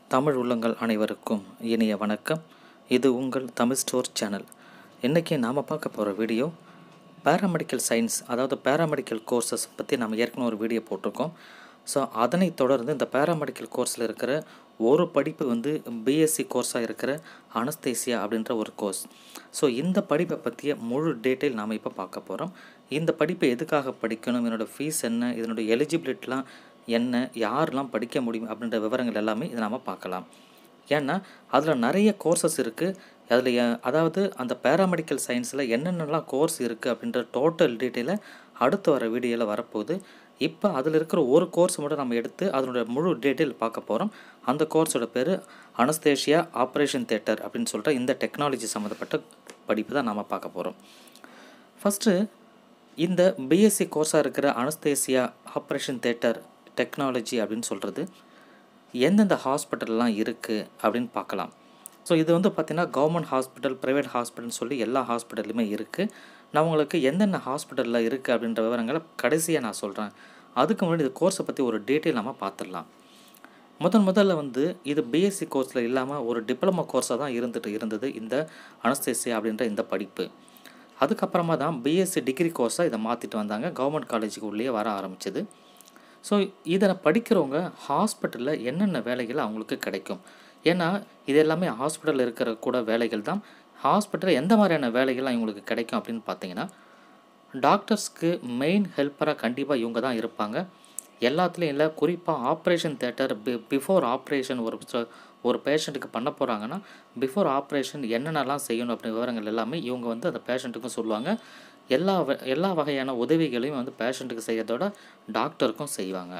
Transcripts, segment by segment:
தமிழ் உள்ளங்கள் அனைவருக்கும் இனிய வணக்கம் இது உங்கள் தமிழ் ஸ்டோர் சேனல் இன்றைக்கி நாம் பார்க்க போகிற வீடியோ பேராமெடிக்கல் சயின்ஸ் அதாவது பேராமெடிக்கல் கோர்சஸ் பற்றி நம்ம ஏற்கனவே ஒரு வீடியோ போட்டிருக்கோம் ஸோ அதனை தொடர்ந்து இந்த பேராமெடிக்கல் கோர்ஸில் இருக்கிற ஒரு படிப்பு வந்து பிஎஸ்சி கோர்ஸாக இருக்கிற அனஸ்தேசியா அப்படின்ற ஒரு கோர்ஸ் ஸோ இந்த படிப்பை பற்றிய முழு டீட்டெயில் நாம் இப்போ பார்க்க போகிறோம் இந்த படிப்பை எதுக்காக படிக்கணும் இதனோட ஃபீஸ் என்ன இதனுடைய எலிஜிபிலிட்டிலாம் என்ன யாரெல்லாம் படிக்க முடியும் அப்படின்ற விவரங்கள் எல்லாமே இதை நாம் பார்க்கலாம் ஏன்னா அதில் நிறைய கோர்சஸ் இருக்குது அதில் அதாவது அந்த பேராமெடிக்கல் சயின்ஸில் என்னென்னலாம் கோர்ஸ் இருக்குது அப்படின்ற டோட்டல் டீட்டெயிலை அடுத்து வர வீடியோவில் வரப்போகுது இப்போ அதில் இருக்கிற ஒரு கோர்ஸ் மட்டும் நம்ம எடுத்து அதனுடைய முழு டீட்டெயில் பார்க்க போகிறோம் அந்த கோர்ஸோட பேர் அனஸ்தேஷியா ஆப்ரேஷன் தேட்டர் அப்படின்னு சொல்கிற இந்த டெக்னாலஜி சம்மந்தப்பட்ட படிப்பு தான் நாம் பார்க்க போகிறோம் ஃபஸ்ட்டு இந்த பிஎஸ்சி கோர்ஸாக இருக்கிற அனஸ்தேசியா ஆப்ரேஷன் தேட்டர் டெக்னாலஜி அப்படின்னு சொல்கிறது எந்தெந்த ஹாஸ்பிட்டல்லாம் இருக்குது அப்படின்னு பார்க்கலாம் ஸோ இது வந்து பார்த்திங்கன்னா கவர்மெண்ட் ஹாஸ்பிட்டல் ப்ரைவேட் ஹாஸ்பிட்டல்னு சொல்லி எல்லா ஹாஸ்பிட்டல்லையுமே இருக்குது நான் உங்களுக்கு எந்தெந்த ஹாஸ்பிட்டலில் இருக்குது அப்படின்ற விவரங்களை கடைசியாக நான் சொல்கிறேன் அதுக்கு முன்னாடி இந்த கோர்ஸை பற்றி ஒரு டீட்டெயில் நம்ம பார்த்துடலாம் முதன் முதல்ல வந்து இது பிஎஸ்சி கோர்ஸில் இல்லாமல் ஒரு டிப்ளமோ கோர்ஸாக தான் இருந்துட்டு இருந்தது இந்த அனஸ்தேசியா அப்படின்ற இந்த படிப்பு அதுக்கப்புறமா தான் பிஎஸ்சி டிகிரி கோர்ஸாக இதை மாற்றிட்டு வந்தாங்க கவர்மெண்ட் காலேஜுக்கு உள்ளே வர ஆரம்பிச்சது ஸோ இதை படிக்கிறவங்க ஹாஸ்பிட்டலில் என்னென்ன வேலைகள் அவங்களுக்கு கிடைக்கும் ஏன்னா இது எல்லாமே ஹாஸ்பிட்டலில் இருக்கிற கூட வேலைகள் தான் ஹாஸ்பிட்டலில் எந்த மாதிரியான வேலைகள்லாம் இவங்களுக்கு கிடைக்கும் அப்படின்னு பார்த்தீங்கன்னா டாக்டர்ஸ்க்கு மெயின் ஹெல்ப்பராக கண்டிப்பாக இவங்க தான் இருப்பாங்க எல்லாத்துலேயும் இல்லை குறிப்பாக ஆப்ரேஷன் தேட்டர் பி பிஃபோர் ஆப்ரேஷன் ஒரு ஒரு பேஷண்ட்டுக்கு பண்ண போகிறாங்கன்னா பிஃபோர் ஆப்ரேஷன் என்னென்னலாம் செய்யணும் அப்படின்ற விவரங்கள் எல்லாமே இவங்க வந்து அந்த பேஷண்ட்டுக்கும் சொல்லுவாங்க எல்லா எல்லா வகையான உதவிகளையும் வந்து பேஷண்ட்டுக்கு செய்யறதோட டாக்டருக்கும் செய்வாங்க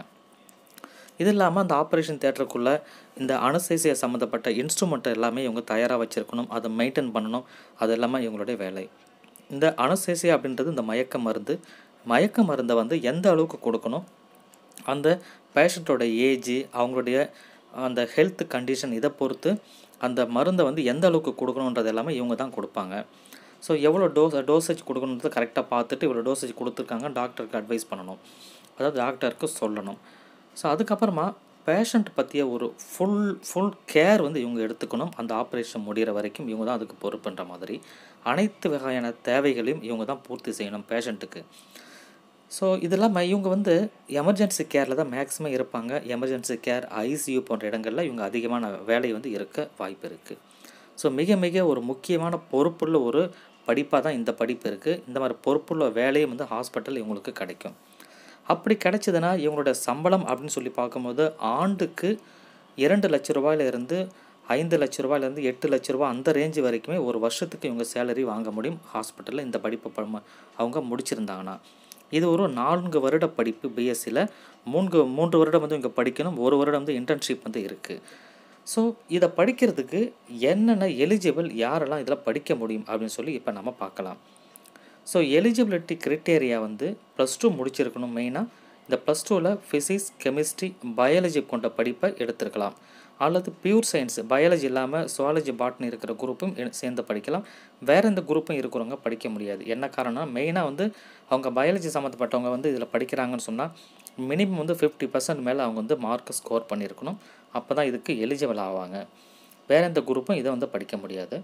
இது இல்லாமல் அந்த ஆப்ரேஷன் தேட்டருக்குள்ளே இந்த அனசைசியா சம்மந்தப்பட்ட இன்ஸ்ட்ருமெண்ட் எல்லாமே இவங்க தயாராக வச்சுருக்கணும் அதை மெயின்டைன் பண்ணணும் அது எல்லாமே இவங்களுடைய வேலை இந்த அனசேசியா அப்படின்றது இந்த மயக்க மருந்து மயக்க மருந்தை வந்து எந்த அளவுக்கு கொடுக்கணும் அந்த பேஷண்ட்டோட ஏஜ் அவங்களுடைய அந்த ஹெல்த் கண்டிஷன் இதை பொறுத்து அந்த மருந்தை வந்து எந்த அளவுக்கு கொடுக்கணுன்றது எல்லாமே இவங்க தான் கொடுப்பாங்க ஸோ எவ்வளோ டோஸ் டோசேஜ் கொடுக்கணுன்றது கரெக்டாக பார்த்துட்டு இவ்வளோ டோசேஜ் கொடுத்துருக்காங்க டாக்டருக்கு அட்வைஸ் பண்ணணும் அதாவது டாக்டருக்கு சொல்லணும் ஸோ அதுக்கப்புறமா பேஷண்ட் பற்றிய ஒரு ஃபுல் ஃபுல் கேர் வந்து இவங்க எடுத்துக்கணும் அந்த ஆப்ரேஷன் முடிகிற வரைக்கும் இவங்க தான் அதுக்கு பொறுப்புன்ற மாதிரி அனைத்து வகையான தேவைகளையும் இவங்க தான் பூர்த்தி செய்யணும் பேஷண்ட்டுக்கு ஸோ இதெல்லாம் இவங்க வந்து எமர்ஜென்சி கேரில் தான் மேக்ஸிமம் இருப்பாங்க எமர்ஜென்சி கேர் ஐசியூ போன்ற இடங்களில் இவங்க அதிகமான வேலை வந்து இருக்க வாய்ப்பு இருக்குது ஸோ மிக மிக ஒரு முக்கியமான பொறுப்புள்ள ஒரு படிப்பாக தான் இந்த படிப்பு இருக்குது இந்த மாதிரி பொறுப்புள்ள வேலையும் வந்து ஹாஸ்பிட்டல் இவங்களுக்கு கிடைக்கும் அப்படி கிடைச்சதுன்னா இவங்களோட சம்பளம் அப்படின்னு சொல்லி பார்க்கும்போது ஆண்டுக்கு இரண்டு லட்ச ரூபாயிலிருந்து ஐந்து லட்ச ரூபாயிலேருந்து எட்டு லட்ச ரூபா அந்த ரேஞ்சு வரைக்குமே ஒரு வருஷத்துக்கு இவங்க சேலரி வாங்க முடியும் ஹாஸ்பிட்டலில் இந்த படிப்பை அவங்க முடிச்சிருந்தாங்கன்னா இது ஒரு நான்கு வருட படிப்பு பிஎஸ்சியில் மூன்று மூன்று வருடம் வந்து இங்கே படிக்கணும் ஒரு வருடம் வந்து இன்டர்ன்ஷிப் வந்து இருக்குது ஸோ இதை படிக்கிறதுக்கு என்னென்ன எலிஜிபிள் யாரெல்லாம் இதில் படிக்க முடியும் அப்படின்னு சொல்லி இப்போ நம்ம பார்க்கலாம் ஸோ எலிஜிபிலிட்டி க்ரிட்டேரியா வந்து ப்ளஸ் டூ முடிச்சிருக்கணும் மெயினாக இந்த ப்ளஸ் டூவில் ஃபிசிக்ஸ் கெமிஸ்ட்ரி பயாலஜி கொண்ட படிப்பை எடுத்திருக்கலாம் அல்லது பியூர் சயின்ஸ் பயாலஜி இல்லாமல் சுவாலஜி பாட்னி இருக்கிற குரூப்பும் சேர்ந்து படிக்கலாம் வேறு எந்த குரூப்பும் இருக்கிறவங்க படிக்க முடியாது என்ன காரணம் மெயினாக வந்து அவங்க பயாலஜி சம்மந்தப்பட்டவங்க வந்து இதில் படிக்கிறாங்கன்னு சொன்னால் மினிமம் வந்து ஃபிஃப்டி பர்சன்ட் மேலே அவங்க வந்து மார்க் ஸ்கோர் பண்ணியிருக்கணும் அப்போ தான் இதுக்கு எலிஜிபிள் ஆவாங்க வேறு எந்த குரூப்பும் இதை வந்து படிக்க முடியாது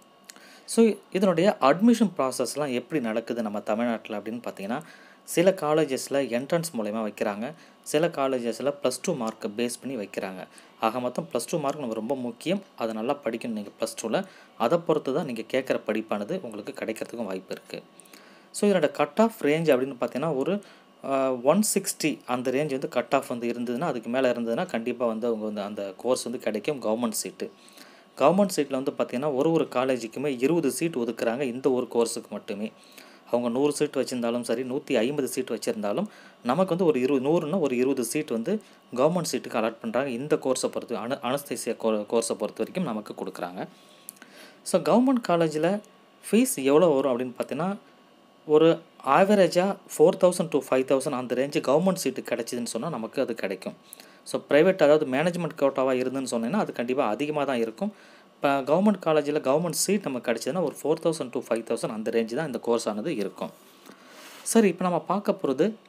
ஸோ இதனுடைய அட்மிஷன் ப்ராசஸ்லாம் எப்படி நடக்குது நம்ம தமிழ்நாட்டில் அப்படின்னு பார்த்தீங்கன்னா சில காலேஜஸில் என்ட்ரன்ஸ் மூலயமா வைக்கிறாங்க சில காலேஜஸில் ப்ளஸ் டூ மார்க்கை பேஸ் பண்ணி வைக்கிறாங்க ஆக மொத்தம் ப்ளஸ் டூ மார்க் நம்ம ரொம்ப முக்கியம் அதை நல்லா படிக்கணும் நீங்கள் ப்ளஸ் டூவில் அதை பொறுத்து தான் நீங்கள் கேட்குற படிப்பானது உங்களுக்கு கிடைக்கிறதுக்கும் வாய்ப்பு இருக்குது ஸோ இதனோட கட் ஆஃப் ரேஞ்ச் அப்படின்னு பார்த்தீங்கன்னா ஒரு ஒன் சிக்ஸ்டி அந்த ரேஞ்ச் வந்து கட் ஆஃப் வந்து இருந்ததுன்னா அதுக்கு மேலே இருந்ததுன்னா கண்டிப்பாக வந்து அவங்க வந்து அந்த கோர்ஸ் வந்து கிடைக்கும் கவர்மெண்ட் சீட்டு கவர்மெண்ட் சீட்டில் வந்து பார்த்திங்கன்னா ஒரு ஒரு காலேஜுக்குமே இருபது சீட் ஒதுக்குறாங்க இந்த ஒரு கோர்ஸுக்கு மட்டுமே அவங்க நூறு சீட் வச்சுருந்தாலும் சரி நூற்றி ஐம்பது சீட் வச்சுருந்தாலும் நமக்கு வந்து ஒரு இருபது நூறுனா ஒரு இருபது சீட் வந்து கவர்மெண்ட் சீட்டுக்கு அலாட் பண்ணுறாங்க இந்த கோர்ஸை பொறுத்து அனு அனஸ்தேசியா கோ கோர்ஸை பொறுத்த வரைக்கும் நமக்கு கொடுக்குறாங்க ஸோ கவர்மெண்ட் காலேஜில் ஃபீஸ் எவ்வளோ வரும் அப்படின்னு பார்த்தீங்கன்னா ஒரு ஆவரேஜாக four thousand to five thousand அந்த ரேஞ்சு கவர்மெண்ட் சீட்டு கிடச்சிதுன்னு சொன்னால் நமக்கு அது கிடைக்கும் ஸோ ப்ரைவேட் அதாவது மேனேஜ்மெண்ட் கோட்டாவாக இருந்துன்னு சொன்னீங்கன்னா அது கண்டிப்பாக அதிகமாக தான் இருக்கும் இப்போ கவர்மெண்ட் காலேஜில் கவர்மெண்ட் சீட் நமக்கு கிடச்சதுன்னா ஒரு four thousand to five thousand அந்த ரேஞ்சு தான் இந்த கோர்ஸ் ஆனது இருக்கும் சரி இப்போ நம்ம பார்க்க போகிறது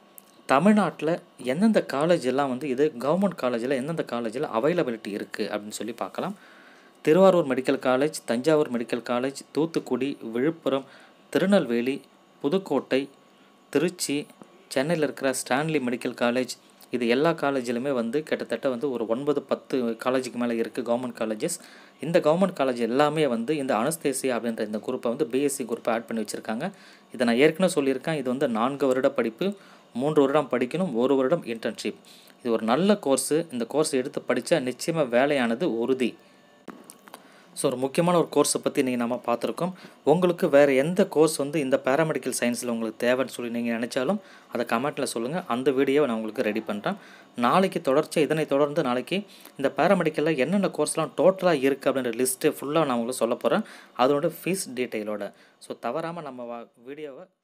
தமிழ்நாட்டில் எந்தெந்த காலேஜ் எல்லாம் வந்து இது கவர்மெண்ட் காலேஜில் எந்தெந்த காலேஜில் அவைலபிலிட்டி இருக்குது அப்படின்னு சொல்லி பார்க்கலாம் Thiruvarur medical college Thanjavur medical college Thoothukudi Villupuram Tirunelveli Pudukkottai Tiruchi சென்னையில் இருக்கிற ஸ்டான்லி மெடிக்கல் காலேஜ் இது எல்லா காலேஜிலுமே வந்து கிட்டத்தட்ட வந்து ஒரு ஒன்பது பத்து காலேஜுக்கு மேலே இருக்குது கவர்மெண்ட் காலேஜஸ் இந்த கவர்மெண்ட் காலேஜ் எல்லாமே வந்து இந்த அனஸ்தேசியா அப்படின்ற இந்த குரூப்பை வந்து பிஎஸ்சி குரூப்பை ஆட் பண்ணி வச்சுருக்காங்க இதை நான் ஏற்கனவே சொல்லியிருக்கேன் இது வந்து நான்கு வருட படிப்பு மூன்று வருடம் படிக்கணும் ஒரு வருடம் இன்டர்ன்ஷிப் இது ஒரு நல்ல கோர்ஸு இந்த கோர்ஸ் எடுத்து படித்தா நிச்சயமாக வேலையானது உறுதி ஸோ ஒரு முக்கியமான ஒரு கோர்ஸை பற்றி நீங்கள் நம்ம பார்த்துருக்கோம் உங்களுக்கு வேறு எந்த கோர்ஸ் வந்து இந்த பேராமெடிக்கல் சயின்ஸில் உங்களுக்கு தேவைன்னு சொல்லி நீங்கள் நினச்சாலும் அதை கமெண்ட்டில் சொல்லுங்கள் அந்த வீடியோவை நான் உங்களுக்கு ரெடி பண்ணுறேன் நாளைக்கு தொடர்ச்சியாக இதனை தொடர்ந்து நாளைக்கு இந்த பேராமெடிக்கலில் என்னென்ன கோர்ஸ்லாம் டோட்டலாக இருக்குது அப்படின்ற லிஸ்ட்டு ஃபுல்லாக நான் உங்களுக்கு சொல்ல போகிறேன் அதோட ஃபீஸ் டீட்டெயிலோட ஸோ தவறாமல் நம்ம வீடியோவை